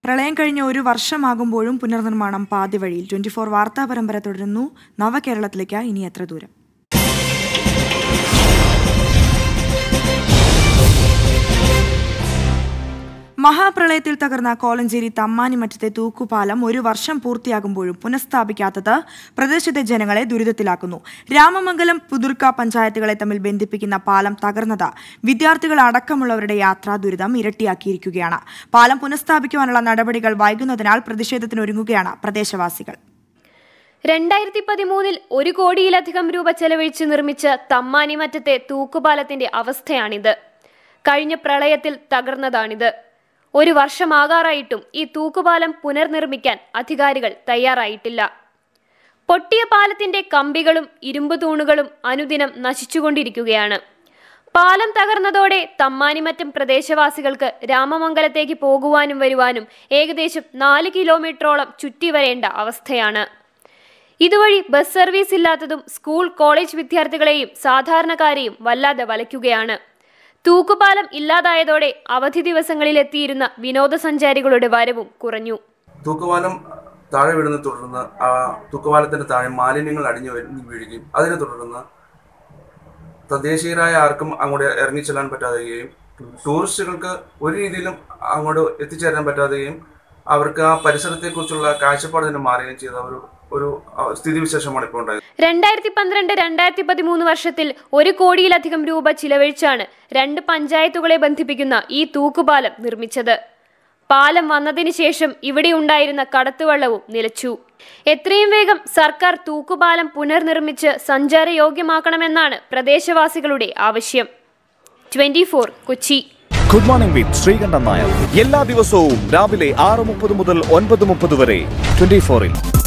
പ്രളയം കഴിഞ്ഞ ഒരു വർഷമാകുമ്പോഴും പുനർനിർമ്മാണം പാതിവഴിയിൽ ട്വന്റി ഫോർ വാർത്താ പരമ്പര തുടരുന്നു നവകേരളത്തിലേക്ക് ഇനി എത്ര ദൂരം മഹാപ്രളയത്തിൽ തകർന്ന കോലഞ്ചേരി തമ്മാനിമറ്റത്തെ തൂക്കുപാലം ഒരു വർഷം പൂർത്തിയാകുമ്പോഴും പുനഃസ്ഥാപിക്കാത്തത് പ്രദേശത്തെ ജനങ്ങളെ ദുരിതത്തിലാക്കുന്നു രാമമംഗലം പുതുർക്ക പഞ്ചായത്തുകളെ തമ്മിൽ ബന്ധിപ്പിക്കുന്ന പാലം തകർന്നത് വിദ്യാർത്ഥികൾ അടക്കമുള്ളവരുടെ യാത്രാ ദുരിതം ഇരട്ടിയാക്കിയിരിക്കുകയാണ് പാലം പുനഃസ്ഥാപിക്കുവാനുള്ള നടപടികൾ വൈകുന്നതിനാൽ പ്രതിഷേധത്തിനൊരുങ്ങുകയാണ് പ്രദേശവാസികൾ രണ്ടായിരത്തി പതിമൂന്നിൽ ഒരു കോടിയിലധികം രൂപ ചെലവഴിച്ച് നിർമ്മിച്ച തമ്മാനിമറ്റത്തെ തൂക്കുപാലത്തിന്റെ അവസ്ഥയാണിത് കഴിഞ്ഞ പ്രളയത്തിൽ തകർന്നതാണിത് ഒരു വർഷമാകാറായിട്ടും ഈ തൂക്കുപാലം പുനർനിർമ്മിക്കാൻ അധികാരികൾ തയ്യാറായിട്ടില്ല പൊട്ടിയ പാലത്തിന്റെ കമ്പികളും ഇരുമ്പ് തൂണുകളും അനുദിനം നശിച്ചുകൊണ്ടിരിക്കുകയാണ് പാലം തകർന്നതോടെ തമ്മാനിമറ്റം പ്രദേശവാസികൾക്ക് രാമമംഗലത്തേക്ക് പോകുവാനും വരുവാനും ഏകദേശം നാല് കിലോമീറ്ററോളം ചുറ്റി വരേണ്ട അവസ്ഥയാണ് ഇതുവഴി ബസ് സർവീസ് ഇല്ലാത്തതും സ്കൂൾ കോളേജ് വിദ്യാർത്ഥികളെയും സാധാരണക്കാരെയും വല്ലാതെ വലയ്ക്കുകയാണ് തൂക്കുപാലം ഇല്ലാതായതോടെ അവധി ദിവസങ്ങളിൽ എത്തിയിരുന്ന വിനോദസഞ്ചാരികളുടെ വരവും കുറഞ്ഞു തൂക്കുപാലം താഴെ വീഴുന്ന തുടർന്ന് ആ തൂക്കുപാലത്തിന്റെ താഴെ മാലിന്യങ്ങൾ അടിഞ്ഞു വരു- വീഴുകയും അതിനെ തുടർന്ന് തദ്ദേശീയരായ ആർക്കും അങ്ങോട്ട് ഇറങ്ങിച്ചെല്ലാൻ പറ്റാതെയും ടൂറിസ്റ്റുകൾക്ക് ഒരു രീതിയിലും അങ്ങോട്ട് എത്തിച്ചേരാൻ പറ്റാതെയും അവർക്ക് ആ പരിസരത്തെക്കുറിച്ചുള്ള കാഴ്ചപ്പാട് തന്നെ മാറുകയും ചെയ്ത ഒരു ഒരു ആ, സ്ഥിതിവിശേഷമാണ് ഇപ്പോൾ ഉണ്ടായത് രണ്ടായിരത്തി പന്ത്രണ്ട് രണ്ടായിരത്തി പതിമൂന്ന് വർഷത്തിൽ ഒരു കോടിയിലധികം രൂപ ചിലവഴിച്ചാണ് രണ്ട് പഞ്ചായത്തുകളെ ബന്ധിപ്പിക്കുന്ന ഈ തൂക്കുപാലം നിർമ്മിച്ചത് പാലം വന്നതിന് ശേഷം ഇവിടെ ഉണ്ടായിരുന്ന കടത്തുവള്ളവും നിലച്ചു എത്രയും വേഗം സർക്കാർ തൂക്കുപാലം പുനർനിർമ്മിച്ച് സഞ്ചാരയോഗ്യമാക്കണമെന്നാണ് പ്രദേശവാസികളുടെ ആവശ്യം twenty Kochi good morning with Sreekantan Nair എല്ലാ ദിവസവും രാവിലെ ആറ് മുപ്പത് മുതൽ ഒൻപത് മുപ്പത് വരെ ട്വന്റി ഫോറിൽ